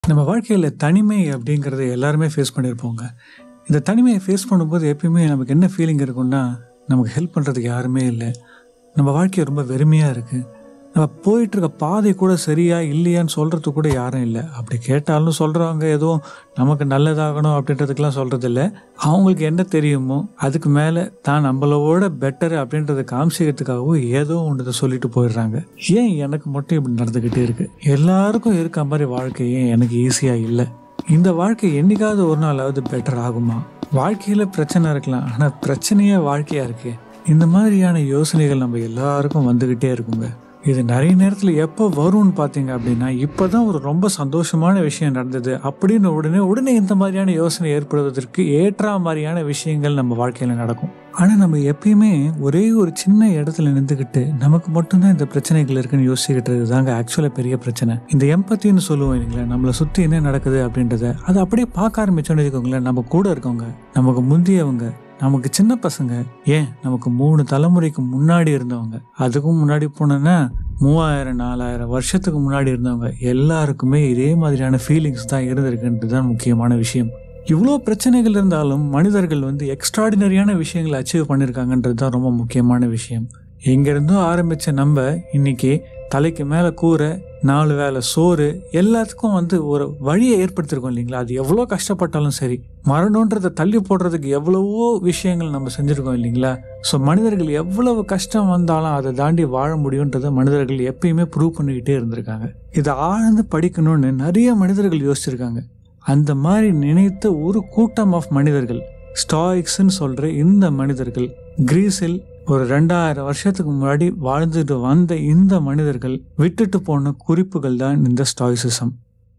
நம்ம வாழ்க்கையில் தனிமை அப்படிங்கிறத எல்லாருமே ஃபேஸ் பண்ணியிருப்போங்க இந்த தனிமையை ஃபேஸ் பண்ணும்போது எப்பயுமே நமக்கு என்ன ஃபீலிங் இருக்கும்னா நமக்கு ஹெல்ப் பண்ணுறதுக்கு யாருமே இல்லை நம்ம வாழ்க்கை ரொம்ப வெறுமையாக இருக்குது நம்ம போயிட்டு இருக்க பாதை கூட சரியா இல்லையான்னு சொல்கிறதுக்கு கூட யாரும் இல்லை அப்படி கேட்டாலும் சொல்கிறவங்க எதுவும் நமக்கு நல்லதாகணும் அப்படின்றதுக்கெலாம் சொல்கிறது இல்லை அவங்களுக்கு என்ன தெரியுமோ அதுக்கு மேலே தான் நம்மளோட பெட்டர் அப்படின்றத காமிச்சிக்கிறதுக்காகவும் ஏதோ ஒன்றதை சொல்லிட்டு போயிடுறாங்க ஏன் எனக்கு மட்டும் இப்படி நடந்துக்கிட்டே இருக்கு எல்லாருக்கும் இருக்க மாதிரி வாழ்க்கை ஏன் எனக்கு ஈஸியாக இல்லை இந்த வாழ்க்கை என்னைக்காவது ஒரு நாளாவது பெட்டர் ஆகுமா வாழ்க்கையில் பிரச்சனை இருக்கலாம் ஆனால் பிரச்சனையே வாழ்க்கையாக இருக்கு இந்த மாதிரியான யோசனைகள் நம்ம எல்லாருக்கும் வந்துக்கிட்டே இருக்குங்க இது நிறைய நேரத்தில் எப்போ வரும்னு பார்த்தீங்க அப்படின்னா இப்போ தான் ஒரு ரொம்ப சந்தோஷமான விஷயம் நடந்தது அப்படின்னு உடனே உடனே இந்த மாதிரியான யோசனை ஏற்படுவதற்கு ஏற்ற மாதிரியான விஷயங்கள் நம்ம வாழ்க்கையில் நடக்கும் ஆனால் நம்ம எப்பயுமே ஒரே ஒரு சின்ன இடத்துல நின்றுக்கிட்டு நமக்கு மட்டும்தான் இந்த பிரச்சனைகள் இருக்குன்னு யோசிச்சுக்கிட்டு தாங்க ஆக்சுவலாக பெரிய பிரச்சனை இந்த எம்பத்தின்னு சொல்லுவோம் இல்லைங்களா நம்மளை சுற்றி என்ன நடக்குது அப்படின்றத அதை அப்படியே பார்க்க ஆரம்பிச்சோன்னு வச்சுக்கோங்களேன் நம்ம கூட இருக்கவங்க நமக்கு முந்தியவங்க நமக்கு சின்ன பசங்க ஏன் நமக்கு மூணு தலைமுறைக்கு முன்னாடி இருந்தவங்க அதுக்கும் முன்னாடி போனோன்னா மூவாயிரம் நாலாயிரம் வருஷத்துக்கு முன்னாடி இருந்தவங்க எல்லாருக்குமே இதே மாதிரியான ஃபீலிங்ஸ் தான் இருந்திருக்குன்றது தான் முக்கியமான விஷயம் இவ்வளோ பிரச்சனைகள் இருந்தாலும் மனிதர்கள் வந்து எக்ஸ்ட்ராடினரியான விஷயங்களை அச்சீவ் பண்ணியிருக்காங்கன்றது தான் ரொம்ப முக்கியமான விஷயம் எங்கேருந்தோ ஆரம்பித்த நம்ம இன்னைக்கு தலைக்கு மேலே கூரை நாலு வேலை சோறு எல்லாத்துக்கும் வந்து ஒரு வழியை ஏற்படுத்தியிருக்கோம் இல்லைங்களா அது எவ்வளோ கஷ்டப்பட்டாலும் சரி மரணன்றதை தள்ளி போடுறதுக்கு எவ்வளவோ விஷயங்கள் நம்ம செஞ்சுருக்கோம் இல்லைங்களா ஸோ மனிதர்கள் எவ்வளவு கஷ்டம் வந்தாலும் அதை தாண்டி வாழ முடியுன்றதை மனிதர்கள் எப்பயுமே ப்ரூவ் பண்ணிக்கிட்டே இருந்திருக்காங்க இதை ஆழ்ந்து படிக்கணும்னு நிறைய மனிதர்கள் யோசிச்சிருக்காங்க அந்த மாதிரி நினைத்த ஒரு கூட்டம் ஆஃப் மனிதர்கள் ஸ்டாயிக்ஸ்ன்னு சொல்கிற இந்த மனிதர்கள் கிரீஸில் ஒரு ரெண்டாயிரம் வருஷத்துக்கு முன்னாடி வாழ்ந்துட்டு வந்த இந்த மனிதர்கள் விட்டுட்டு போன குறிப்புகள் தான் இந்த stoicism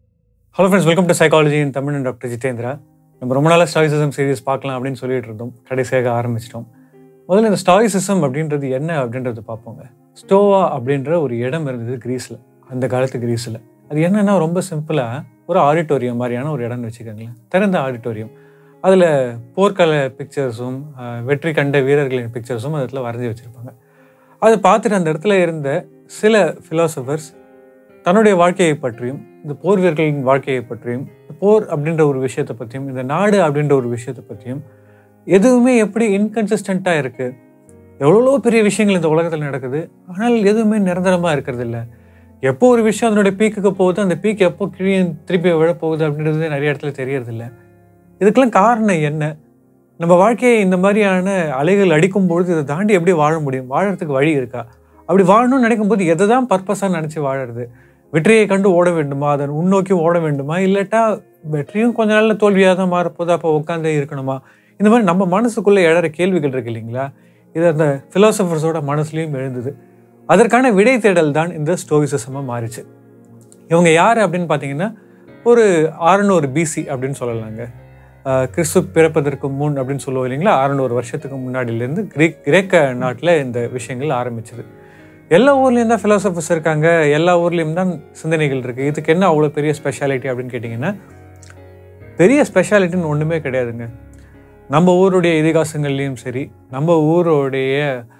hello friends welcome to psychology in Tamil and doctor Jitendra நம்ம ரொம்ப நாளாக ஸ்டாய்சிசம் சீரிஸ் பார்க்கலாம் அப்படின்னு சொல்லிட்டு இருந்தோம் கடைசியாக ஆரம்பிச்சிட்டோம் முதல்ல இந்த ஸ்டாய்சிசம் அப்படின்றது என்ன அப்படின்றது பார்ப்போங்க ஸ்டோவா அப்படின்ற ஒரு இடம் இருந்தது கிரீஸில் அந்த காலத்து கிரீஸில் அது என்னன்னா ரொம்ப சிம்பிளாக ஒரு ஆடிட்டோரியம் மாதிரியான ஒரு இடம்னு வச்சுக்கோங்களேன் திறந்த ஆடிட்டோரியம் அதில் போர்க்கால பிக்சர்ஸும் வெற்றி கண்ட வீரர்களின் பிக்சர்ஸும் அந்த இடத்துல வரைஞ்சி வச்சுருப்பாங்க அதை பார்த்துட்டு அந்த இடத்துல இருந்த சில ஃபிலாசபர்ஸ் தன்னுடைய வாழ்க்கையை பற்றியும் இந்த போர் வீரர்களின் வாழ்க்கையை பற்றியும் போர் அப்படின்ற ஒரு விஷயத்தை பற்றியும் இந்த நாடு அப்படின்ற ஒரு விஷயத்தை பற்றியும் எதுவுமே எப்படி இன்கன்சிஸ்டண்ட்டாக இருக்குது எவ்வளோ பெரிய விஷயங்கள் இந்த உலகத்தில் நடக்குது ஆனால் எதுவுமே நிரந்தரமாக இருக்கிறது இல்லை எப்போ ஒரு விஷயம் அதனுடைய பீக்குக்கு போகுது அந்த பீக் எப்போ கீழே திருப்பி விழப்போகுது அப்படின்றது நிறைய இடத்துல தெரியறதில்ல இதுக்கெல்லாம் காரணம் என்ன நம்ம வாழ்க்கையை இந்த மாதிரியான அலைகள் அடிக்கும் பொழுது இதை தாண்டி எப்படி வாழ முடியும் வாழறதுக்கு வழி இருக்கா அப்படி வாழணும்னு நினைக்கும் போது எதை தான் பர்பஸாக நினச்சி வாழறது வெற்றியை கண்டு ஓட வேண்டுமா அதை உன்னோக்கி ஓட வேண்டுமா இல்லாட்டா வெற்றியும் கொஞ்ச நாளில் தோல்வியாக தான் மாறப்போது அப்போ உட்காந்தே இருக்கணுமா இந்த மாதிரி நம்ம மனசுக்குள்ளே எழற கேள்விகள் இருக்கு இல்லைங்களா இது அந்த ஃபிலாசபர்ஸோட மனசுலையும் எழுந்தது அதற்கான விடை தேடல் தான் இந்த ஸ்டோவிசமாக மாறிச்சு இவங்க யார் அப்படின்னு பார்த்தீங்கன்னா ஒரு அறநூறு பிசி அப்படின்னு சொல்லலாங்க கிறிஸ்து பிறப்பதற்கு முன் அப்படின்னு சொல்லுவோம் இல்லைங்களா அறநூறு வருஷத்துக்கு முன்னாடியிலேருந்து கிரீக் கிரேக்க நாட்டில் இந்த விஷயங்கள் ஆரம்பிச்சது எல்லா ஊர்லேயும் தான் ஃபிலாசபர்ஸ் இருக்காங்க எல்லா ஊர்லேயும் தான் சிந்தனைகள் இருக்குது இதுக்கு என்ன அவ்வளோ பெரிய ஸ்பெஷாலிட்டி அப்படின்னு கேட்டிங்கன்னா பெரிய ஸ்பெஷாலிட்டின்னு ஒன்றுமே கிடையாதுங்க நம்ம ஊருடைய இதிகாசங்கள்லேயும் சரி நம்ம ஊருடைய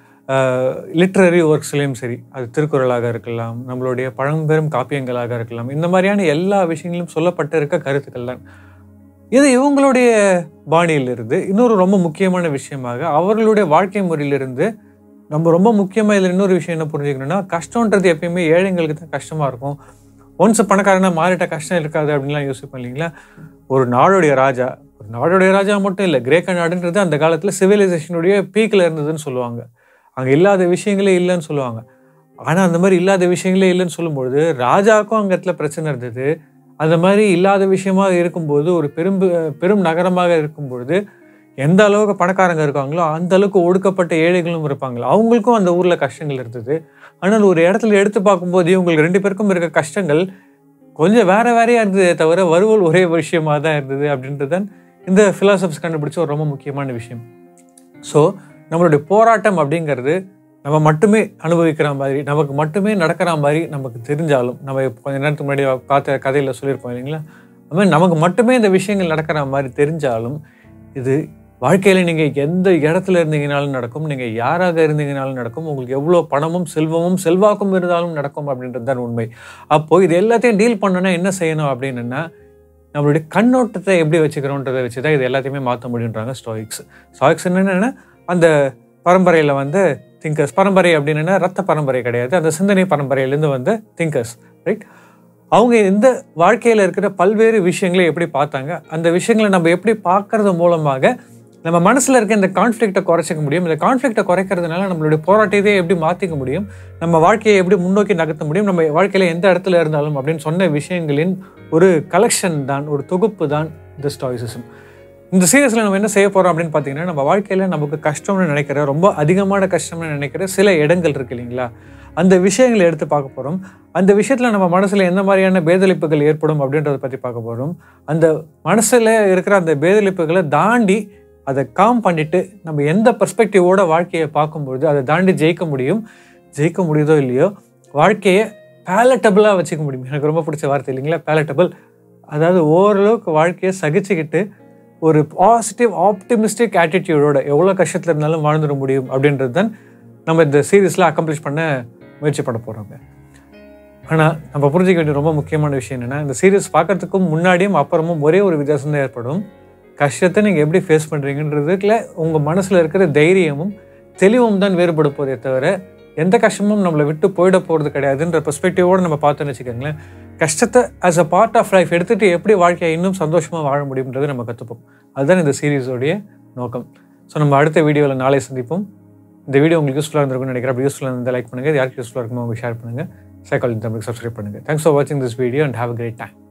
லிட்ரரி ஒர்க்ஸ்லேயும் சரி அது திருக்குறளாக இருக்கலாம் நம்மளுடைய பழம்பெரும் காப்பியங்களாக இருக்கலாம் இந்த மாதிரியான எல்லா விஷயங்களும் சொல்லப்பட்டு இருக்க கருத்துக்கள் தான் இது இவங்களுடைய பாணியிலிருந்து இன்னொரு ரொம்ப முக்கியமான விஷயமாக அவர்களுடைய வாழ்க்கை முறையிலிருந்து நம்ம ரொம்ப முக்கியமாக இதில் இன்னொரு விஷயம் என்ன புரிஞ்சுக்கணும்னா கஷ்டன்றது எப்பயுமே ஏழைங்களுக்கு தான் கஷ்டமாக இருக்கும் ஒன்ஸ் பணக்காரனா மாறிட்ட கஷ்டம் இருக்காது அப்படின்லாம் யோசிப்போம் இல்லைங்களா ஒரு நாடுடைய ராஜா ஒரு நாடுடைய ராஜா மட்டும் இல்லை கிரேக்க நாடுன்றது அந்த காலத்தில் சிவிலைசேஷனுடைய பீக்கில் இருந்ததுன்னு சொல்லுவாங்க அங்கே இல்லாத விஷயங்களே இல்லைன்னு சொல்லுவாங்க ஆனால் அந்த மாதிரி இல்லாத விஷயங்களே இல்லைன்னு சொல்லும்பொழுது ராஜாவுக்கும் அங்கே இடத்துல பிரச்சனை இருந்தது அந்த மாதிரி இல்லாத விஷயமா இருக்கும்போது ஒரு பெரும் பெரும் நகரமாக இருக்கும்பொழுது எந்த அளவுக்கு பணக்காரங்க இருக்காங்களோ அந்த அளவுக்கு ஒடுக்கப்பட்ட ஏழைகளும் இருப்பாங்களோ அவங்களுக்கும் அந்த ஊரில் கஷ்டங்கள் இருந்தது ஆனால் ஒரு இடத்துல எடுத்து பார்க்கும்போது இவங்களுக்கு ரெண்டு பேருக்கும் இருக்க கஷ்டங்கள் கொஞ்சம் வேற வேறையா இருந்ததே தவிர வருவல் ஒரே விஷயமா தான் இருந்தது அப்படின்றது தான் இந்த ஃபிலாசபிஸ் கண்டுபிடிச்ச ஒரு ரொம்ப முக்கியமான விஷயம் ஸோ நம்மளுடைய போராட்டம் அப்படிங்கிறது நம்ம மட்டுமே அனுபவிக்கிற மாதிரி நமக்கு மட்டுமே நடக்கிற மாதிரி நமக்கு தெரிஞ்சாலும் நம்ம கொஞ்ச நேரத்துக்கு முன்னாடி பார்த்த கதையில் சொல்லியிருப்போம் இல்லைங்களா அது மாதிரி நமக்கு மட்டுமே இந்த விஷயங்கள் நடக்கிற மாதிரி தெரிஞ்சாலும் இது வாழ்க்கையில் நீங்கள் எந்த இடத்துல இருந்தீங்கனாலும் நடக்கும் நீங்கள் யாராக இருந்தீங்கனாலும் நடக்கும் உங்களுக்கு எவ்வளோ பணமும் செல்வமும் செல்வாக்கும் இருந்தாலும் நடக்கும் அப்படின்றது தான் உண்மை அப்போது இது எல்லாத்தையும் டீல் பண்ணணும்னா என்ன செய்யணும் அப்படின்னா நம்மளுடைய கண்ணோட்டத்தை எப்படி வச்சுக்கிறோன்றதை வச்சு தான் இது எல்லாத்தையுமே மாற்ற முடியுன்றாங்க ஸ்டாயிக்ஸ் ஸ்டாயிக்ஸ் என்னென்னா அந்த பரம்பரையில் வந்து திங்கர்ஸ் பரம்பரை அப்படின்னா ரத்த பரம்பரை கிடையாது அந்த சிந்தனை பரம்பரையிலேருந்து வந்து திங்கர்ஸ் ரைட் அவங்க இந்த வாழ்க்கையில் இருக்கிற பல்வேறு விஷயங்களை எப்படி பார்த்தாங்க அந்த விஷயங்களை நம்ம எப்படி பார்க்கறது மூலமாக நம்ம மனசில் இருக்க இந்த கான்ஃப்ளிக்டை குறைச்சிக்க முடியும் இந்த கான்ஃப்ளிக்டை குறைக்கிறதுனால நம்மளுடைய போராட்டத்தை எப்படி மாற்றிக்க முடியும் நம்ம வாழ்க்கையை எப்படி முன்னோக்கி நகர்த்த முடியும் நம்ம வாழ்க்கையில் எந்த இடத்துல இருந்தாலும் அப்படின்னு சொன்ன விஷயங்களின் ஒரு கலெக்ஷன் தான் ஒரு தொகுப்பு தான் இந்த ஸ்டாய்சிசம் இந்த சீரியஸில் நம்ம என்ன செய்ய போகிறோம் அப்படின்னு பார்த்தீங்கன்னா நம்ம வாழ்க்கையில் நமக்கு கஷ்டம்னு நினைக்கிற ரொம்ப அதிகமான கஷ்டம்னு நினைக்கிற சில இடங்கள் இருக்கு இல்லைங்களா அந்த விஷயங்களை எடுத்து பார்க்க போகிறோம் அந்த விஷயத்தில் நம்ம மனசில் எந்த மாதிரியான பேதளிப்புகள் ஏற்படும் அப்படின்றத பற்றி பார்க்க போகிறோம் அந்த மனசில் இருக்கிற அந்த பேதளிப்புகளை தாண்டி அதை காம் பண்ணிட்டு நம்ம எந்த பெர்ஸ்பெக்டிவோட வாழ்க்கையை பார்க்கும்பொழுது அதை தாண்டி ஜெயிக்க முடியும் ஜெயிக்க முடியுதோ இல்லையோ வாழ்க்கையை பேலட்டபிளாக வச்சுக்க முடியும் எனக்கு ரொம்ப பிடிச்ச வார்த்தை இல்லைங்களா பேலட்டபிள் அதாவது ஓரளவுக்கு வாழ்க்கையை சகிச்சுக்கிட்டு ஒரு பாசிட்டிவ் ஆப்டிமிஸ்டிக் ஆட்டிடியூடோட எவ்வளோ கஷ்டத்தில் இருந்தாலும் வாழ்ந்துட முடியும் அப்படின்றது தான் நம்ம இந்த சீரீஸில் அக்கம்ப்ளிஷ் பண்ண முயற்சி பண்ண போகிறோங்க ஆனால் நம்ம புரிஞ்சிக்க வேண்டிய ரொம்ப முக்கியமான விஷயம் என்னென்னா இந்த சீரியஸ் பார்க்கறதுக்கும் முன்னாடியும் அப்புறமும் ஒரே ஒரு வித்தியாசம் தான் ஏற்படும் கஷ்டத்தை நீங்கள் எப்படி ஃபேஸ் பண்ணுறீங்கன்றதுல உங்கள் மனசில் இருக்கிற தைரியமும் தெளிவும் தான் வேறுபட போதே தவிர எந்த கஷ்டமும் நம்மளை விட்டு போயிட போகிறது கிடையாதுன்ற பெர்ஸ்பெக்டிவோடு நம்ம பார்த்தோன்னு வச்சுக்கோங்களேன் கஷ்டத்தை as a part of life எடுத்துகிட்டு எப்படி வாழ்க்கையை இன்னும் சந்தோஷமாக வாழ முடியும்ன்றதை நம்ம கற்றுப்போம் அதுதான் இந்த சீரீஸோடைய நோக்கம் ஸோ நம்ம அடுத்த வீடியோவில் நாளை சந்திப்போம் இந்த வீடியோ உங்களுக்கு யூஸ்ஃபுல்லாக இருந்திருக்கும்னு நினைக்கிறேன் அப்படி யூஸ்ஃபுல்லாக இருந்தால் லைக் பண்ணுங்கள் யாருக்கு யூஸ்ஃபுல்லாக இருக்குமோ உங்களுக்கு ஷேர் பண்ணுங்கள் சைக்காலஜி தமிழுக்கு சப்ஸ்கிரைப் பண்ணுங்கள் தேங்க்ஸ் ஃபார் வாட்சிங் this video and have a great time